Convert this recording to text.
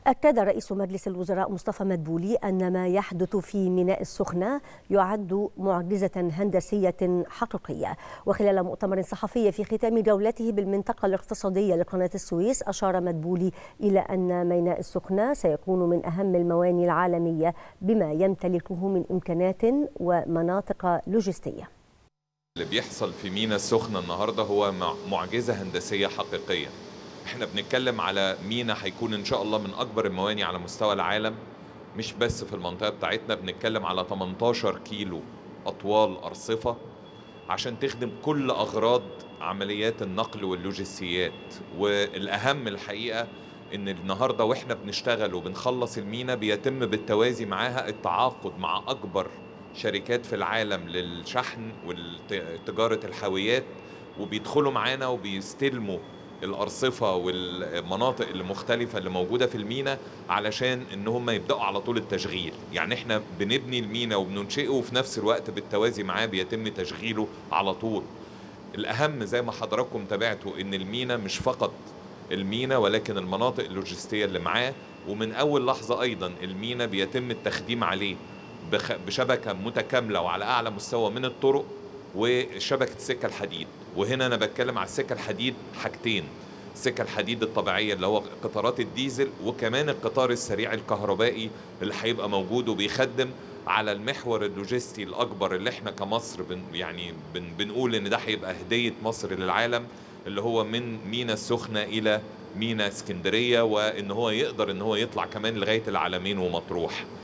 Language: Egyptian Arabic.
أكد رئيس مجلس الوزراء مصطفى مدبولي أن ما يحدث في ميناء السخنة يعد معجزة هندسية حقيقية وخلال مؤتمر صحفي في ختام جولته بالمنطقة الاقتصادية لقناة السويس أشار مدبولي إلى أن ميناء السخنة سيكون من أهم المواني العالمية بما يمتلكه من إمكانات ومناطق لوجستية اللي بيحصل في ميناء السخنة النهاردة هو معجزة هندسية حقيقية احنا بنتكلم على مينا هيكون ان شاء الله من اكبر المواني على مستوى العالم مش بس في المنطقه بتاعتنا بنتكلم على 18 كيلو اطوال ارصفه عشان تخدم كل اغراض عمليات النقل واللوجستيات والاهم الحقيقه ان النهارده واحنا بنشتغل وبنخلص المينا بيتم بالتوازي معاها التعاقد مع اكبر شركات في العالم للشحن وتجاره الحاويات وبيدخلوا معانا وبيستلموا الارصفه والمناطق المختلفه اللي موجوده في المينا علشان ان هم يبداوا على طول التشغيل يعني احنا بنبني المينا وبننشئه وفي نفس الوقت بالتوازي معاه بيتم تشغيله على طول الاهم زي ما حضراتكم تابعتوا ان المينا مش فقط المينا ولكن المناطق اللوجستيه اللي معاه ومن اول لحظه ايضا المينا بيتم التخديم عليه بشبكه متكامله وعلى اعلى مستوى من الطرق وشبكه سكه الحديد وهنا انا بتكلم على السكه الحديد حاجتين السكه الحديد الطبيعيه اللي هو قطارات الديزل وكمان القطار السريع الكهربائي اللي هيبقى موجود وبيخدم على المحور اللوجستي الاكبر اللي احنا كمصر بن يعني بن بنقول ان ده هيبقى هديه مصر للعالم اللي هو من مينا السخنه الى مينا اسكندريه وان هو يقدر ان هو يطلع كمان لغايه العالمين ومطروح